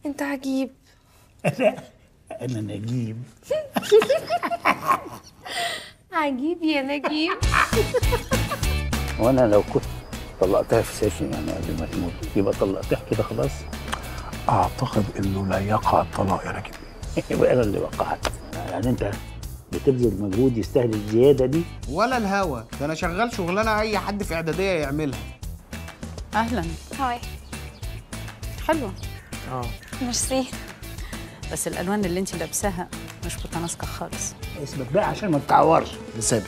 انت عجيب لا انا نجيب عجيب يا نجيب وانا لو كنت طلقتها في سيشن يعني قبل ما تموت يبقى طلقتها كده خلاص اعتقد انه لا يقع الطلاق يا نجيب يبقى انا اللي وقعت يعني انت بتبذل مجهود يستاهل الزياده دي ولا الهوا ده انا شغال شغلانه اي حد في اعداديه يعملها اهلا هاي حلوه اه ميرسي بس الالوان اللي انت لابساها مش متناسقه خالص اثبت بقى عشان ما تتعورش ثابت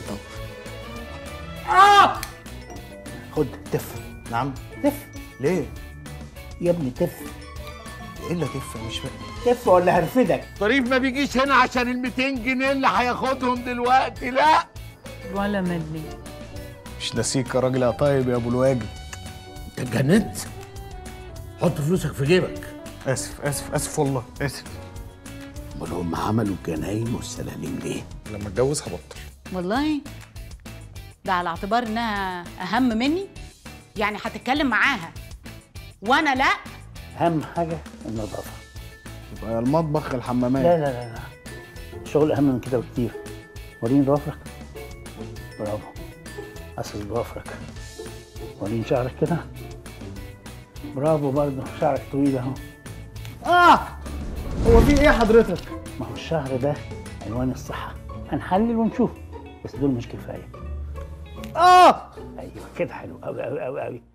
اهو خد تف نعم تف ليه؟ يا ابني تف ايه اللي تف مش فاهم تف ولا هرفدك طريف ما بيجيش هنا عشان ال 200 جنيه اللي هياخدهم دلوقتي لا ولا ملي مش ناسيك يا راجل يا طيب يا ابو الواجب انت اتجننت حط فلوسك في جيبك اسف اسف اسف والله اسف امال هم عملوا الجناين والسلالم ليه؟ لما اتجوز هبطل والله ده على اعتبار انها اهم مني يعني هتتكلم معاها وانا لا اهم حاجه النظافه يبقى يا المطبخ يا الحمامات لا لا لا لا الشغل اهم من كده بكتير وريني ضوافرك برافو اسس ضوافرك وريني شعرك كده برافو برضه شعرك طويل اهو اه هو في ايه حضرتك؟ ما هو الشهر ده عنوان الصحة هنحلل ونشوف بس دول مش كفاية اه أيوة كده حلو أوي أوي أوي أوي